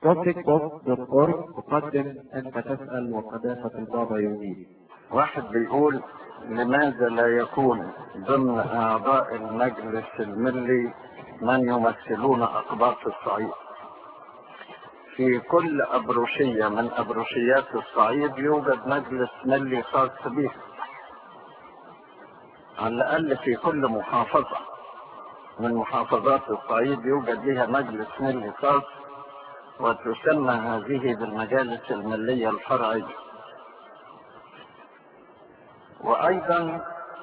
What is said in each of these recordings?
prophetbox.org تقدم أنت تسأل وقداسة البابا يجيب واحد بيقول لماذا لا يكون ضمن أعضاء المجلس الملي من يمثلون أقباط الصعيد في كل أبروشية من أبروشيات الصعيد يوجد مجلس ملي خاص به على الأقل في كل محافظة من محافظات الصعيد يوجد لها مجلس ملي خاص وتسمى هذه بالمجالس الملية الفرعية وأيضا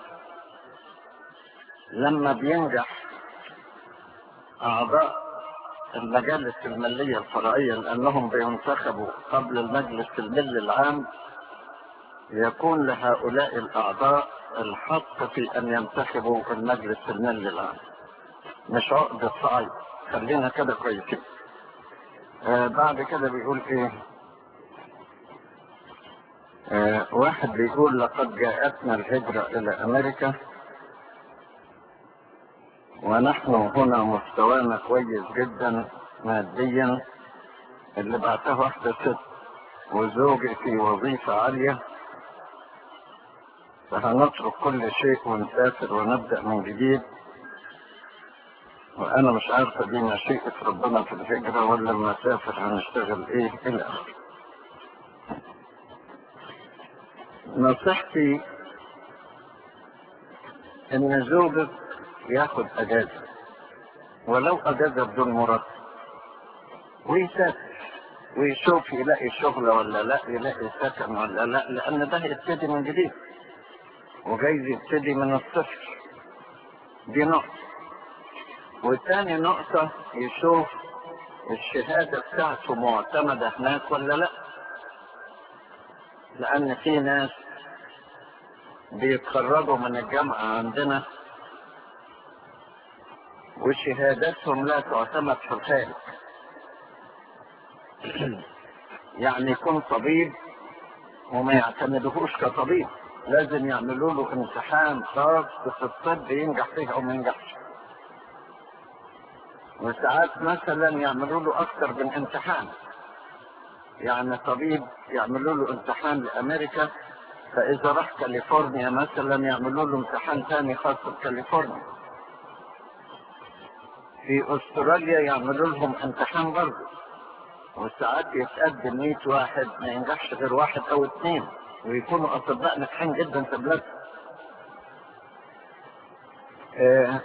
لما بينجح أعضاء المجالس الملية الفرعية لأنهم بينتخبوا قبل المجلس الملي العام يكون لهؤلاء الأعضاء الحق في أن ينتخبوا المجلس الملي العام مش عقد صعيد خلينا كده كويسين آه بعد كده بيقول ايه آه واحد بيقول لقد جاءتنا الهجرة الى امريكا ونحن هنا مستوانا كويس جدا ماديا اللي بعتها واحدة ست وزوجي في وظيفة عالية فهنترك كل شيء ونسافر ونبدأ من جديد وانا مش عارفة دي مشيئة ربنا في الهجرة ولا لما اسافر هنشتغل ايه الى اخره نصيحتي ان زوجك ياخد اجازة ولو اجازة بدون مرتب ويسافر ويشوف يلاقي شغل ولا لا يلاقي سكن ولا لا لان ده هيبتدي من جديد وجايز يبتدي من الصفر دي نقطة وتاني نقطة يشوف الشهادة بتاعته معتمدة هناك ولا لا لأن في ناس بيتخرجوا من الجامعة عندنا وشهاداتهم لا تعتمد في الخارج يعني يكون طبيب وما يعتمدهوش كطبيب لازم يعملوا له امتحان خاص في الطب ينجح فيه او ما ينجحش وساعات مثلا يعملوا له اكثر من امتحان يعني طبيب يعملوا له امتحان لامريكا فاذا راح كاليفورنيا مثلا يعملوا له امتحان ثاني خاص بكاليفورنيا في استراليا يعملوا لهم امتحان برضه وساعات يتقدم 100 واحد ما ينجحش غير واحد او اثنين ويكونوا اطباء ناجحين جدا في بلادهم آه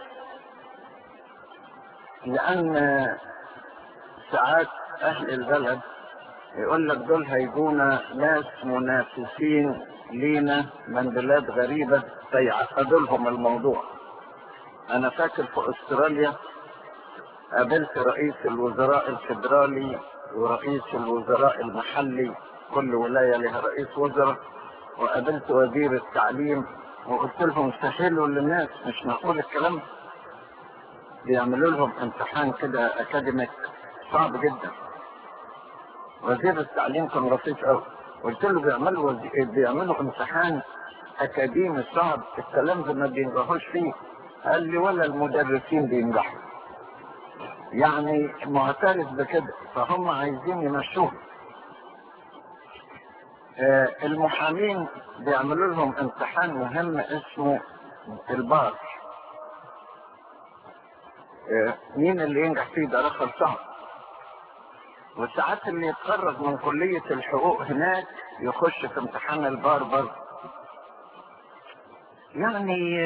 لأن ساعات أهل البلد يقول لك دول هيجونا ناس منافسين لينا من بلاد غريبة فيعقدوا لهم الموضوع أنا فاكر في أستراليا قابلت رئيس الوزراء الفدرالي ورئيس الوزراء المحلي كل ولاية لها رئيس وزراء وقابلت وزير التعليم وقلت لهم سهلوا للناس مش معقول الكلام ده بيعملوا لهم امتحان كده اكاديميك صعب جدا وزير التعليم كان لطيف قوي قلت له بيعملوا وزي... بيعملوا امتحان اكاديمي صعب الكلام ده ما بينجحوش فيه قال لي ولا المدرسين بينجحوا يعني معترف بكده فهم عايزين يمشوه آه المحامين بيعملوا لهم امتحان مهم اسمه البار مين اللي ينجح فيه ده رقم صعب وساعات اللي يتخرج من كلية الحقوق هناك يخش في امتحان البار برضه يعني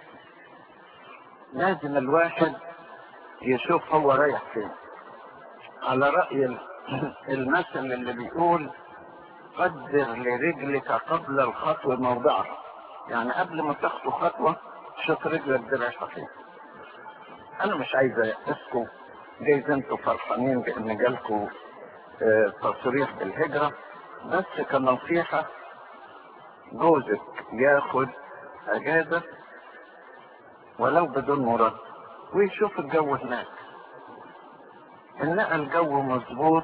لازم الواحد يشوف هو رايح فين على رأي المثل اللي بيقول قدر لرجلك قبل الخطوة موضعها يعني قبل ما تخطو خطوة شوف رجلك دي رايحة فين انا مش عايز ايأسكم جايز انتوا فرحانين بان جالكم اه تصريح بالهجرة بس كنصيحة جوزك ياخد اجازة ولو بدون مرتب ويشوف الجو هناك ان لقى الجو مظبوط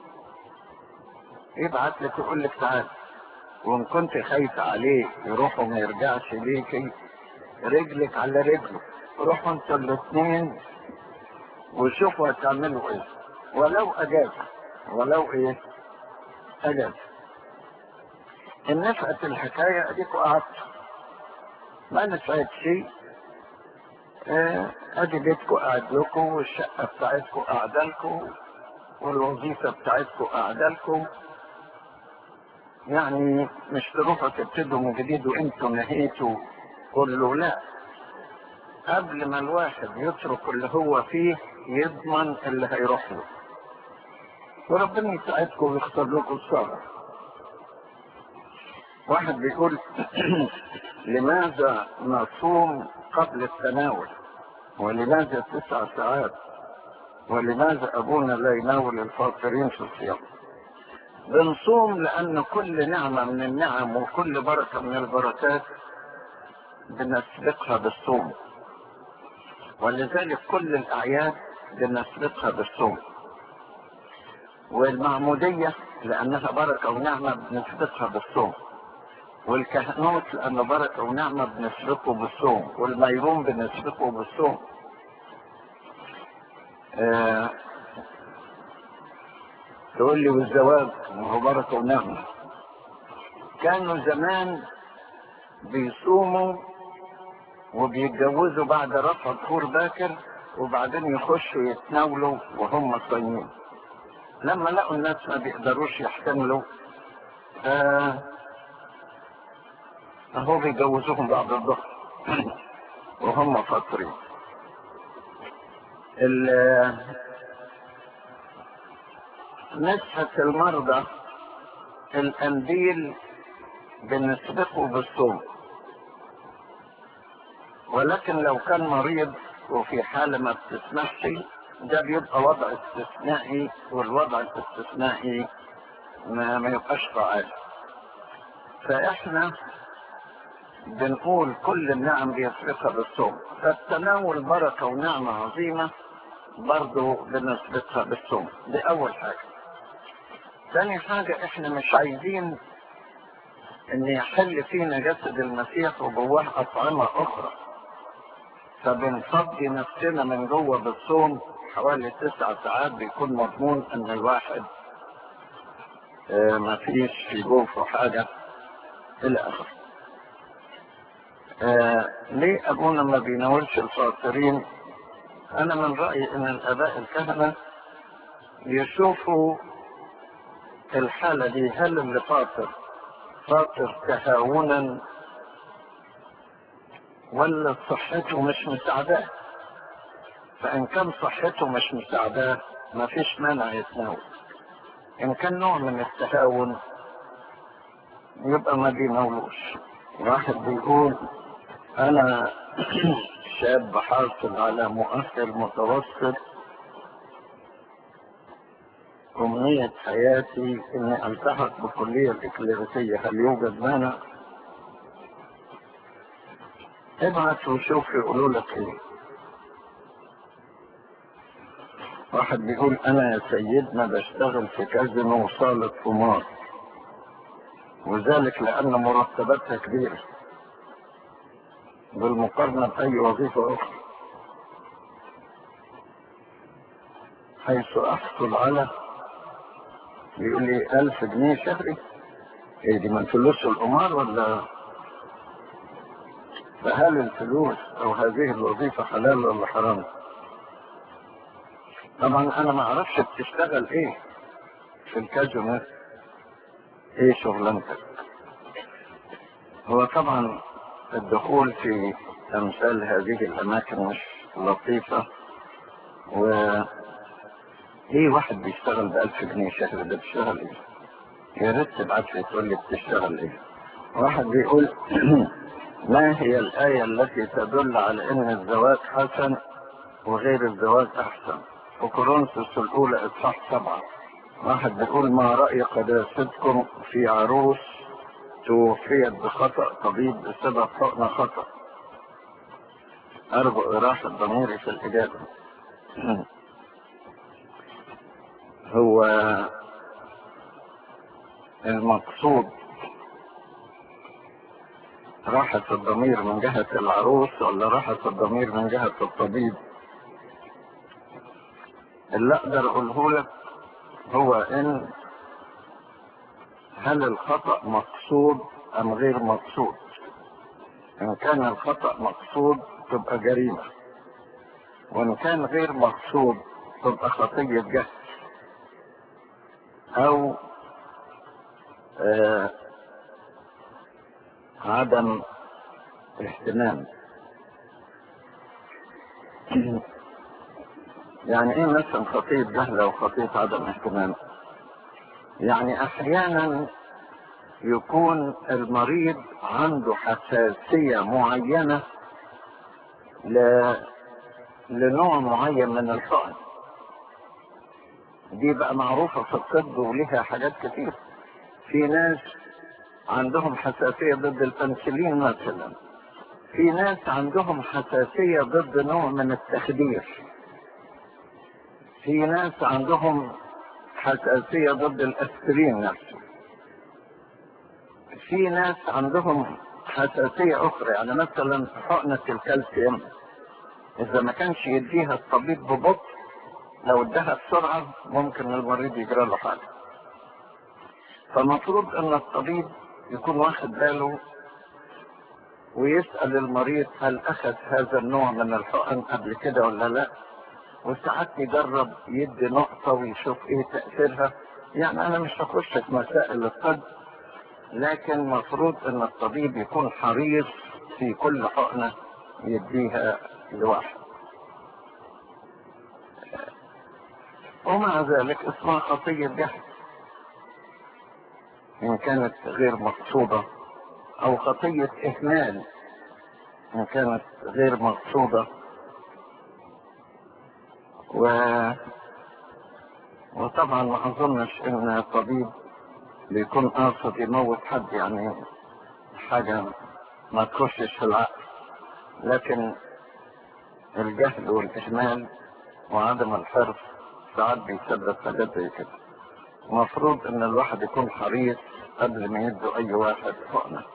يبعت لك يقول لك تعال وان كنت خايفة عليه يروح وما يرجعش ليكي رجلك على رجله روحوا انتوا الاثنين وشوفوا هتعملوا ايه ولو أجاز ولو إيه أجاز إن نفعت الحكاية أديكوا قعدتوا ما نفعت شيء آه، ادي بيتكم قاعد لكم والشقه بتاعتكم قاعده لكم والوظيفه بتاعتكم قاعده لكم يعني مش تروحوا تبتدوا من جديد وانتوا نهيتوا كله لا قبل ما الواحد يترك اللي هو فيه يضمن اللي هيروح له وربنا يساعدكم ويختار لكم الصالح واحد بيقول لماذا نصوم قبل التناول ولماذا تسع ساعات ولماذا أبونا لا يناول الفاطرين في الصيام بنصوم لأن كل نعمة من النعم وكل بركة من البركات بنسبقها بالصوم ولذلك كل الأعياد بنسبقها بالصوم والمعمودية لأنها بركة ونعمة بنسبقها بالصوم والكهنوت لأنه بركة ونعمة بنسبقه بالصوم والميرون بنسبقه بالصوم آه تقول لي والزواج ما هو بركة ونعمة كانوا زمان بيصوموا وبيتجوزوا بعد رفع ظهور باكر وبعدين يخشوا يتناولوا وهم صايمين لما لقوا الناس ما بيقدروش يحتملوا آه اهو بيجوزوهم بعد الظهر وهم فاطرين نسحة المرضى القنديل بنسبقه بالصوم ولكن لو كان مريض وفي حالة ما بتسمحش ده بيبقى وضع استثنائي والوضع الاستثنائي ما, ما يبقاش فعال فاحنا بنقول كل النعم بيسبقها بالصوم فالتناول بركة ونعمة عظيمة برضو بنسبقها بالصوم دي أول حاجة ثاني حاجة احنا مش عايزين ان يحل فينا جسد المسيح وجواه أطعمة أخرى فبنفضي نفسنا من جوه بالصوم حوالي تسع ساعات بيكون مضمون ان الواحد اه ما فيش في جوفه حاجة الى اخره آه ليه ابونا ما بيناولش الفاطرين انا من رأيي ان الاباء الكهنة يشوفوا الحالة دي هل اللي فاطر فاطر تهاونا ولا صحته مش مساعداه فان كان صحته مش مساعداه ما فيش مانع يتناول ان كان نوع من التهاون يبقى ما بيناولوش واحد بيقول انا شاب حاصل على مؤهل متوسط أمنية حياتي إني ألتحق بالكلية الإكليريكية هل يوجد مانع؟ ابعت وشوف يقولوا لك إيه. واحد بيقول أنا يا سيدنا بشتغل في كازينو وصالة قمار وذلك لأن مرتباتها كبيرة بالمقارنة بأي وظيفة أخرى حيث أحصل على بيقول لي ألف جنيه شهري إيه دي من فلوس القمار ولا فهل الفلوس أو هذه الوظيفة حلال ولا حرام؟ طبعا أنا ما أعرفش بتشتغل إيه في الكازينو إيه شغلانتك؟ هو طبعا الدخول في أمثال هذه الأماكن مش لطيفة و ايه واحد بيشتغل بألف جنيه شهر ده بيشتغل ايه يا ريت تبعت لي تقول لي بتشتغل ايه واحد بيقول ما هي الآية التي تدل على ان الزواج حسن وغير الزواج احسن في كورنثوس الاولى اصحاح سبعة واحد بيقول ما رأي قداستكم في عروس توفيت بخطأ طبيب بسبب حقن خطأ أرجو إراحة ضميري في الإجابة هو المقصود راحة الضمير من جهة العروس ولا راحة الضمير من جهة الطبيب اللي اقدر اقوله لك هو ان هل الخطأ مقصود ام غير مقصود ان كان الخطأ مقصود تبقى جريمة وان كان غير مقصود تبقى خطية جهل او آه عدم اهتمام يعني ايه مثلا خطية جهل او خطية عدم اهتمام يعني احيانا يكون المريض عنده حساسية معينة ل... لنوع معين من الحقن دي بقى معروفة في الطب ولها حاجات كتير في ناس عندهم حساسية ضد البنسلين مثلا في ناس عندهم حساسية ضد نوع من التخدير في ناس عندهم حساسية ضد الأسبرين نفسه في ناس عندهم حساسية أخرى يعني مثلا حقنة الكالسيوم إذا ما كانش يديها الطبيب ببطء لو اداها بسرعة ممكن المريض يجرى له حاجة فالمفروض أن الطبيب يكون واخد باله ويسأل المريض هل أخذ هذا النوع من الحقن قبل كده ولا لا وساعات يجرب يدي نقطة ويشوف ايه تأثيرها يعني انا مش هخش في مسائل الطب لكن مفروض ان الطبيب يكون حريص في كل حقنة يديها لواحد ومع ذلك اسمها خطية جهل إن كانت غير مقصودة أو خطية إهمال إن كانت غير مقصودة و... وطبعا ما أظنش إن الطبيب بيكون قاصد يموت حد يعني حاجة ما تخشش في العقل لكن الجهل والإهمال وعدم الحرص ساعات بيسبب حاجات زي كده المفروض ان الواحد يكون حريص قبل ما يدوا اي واحد حقنه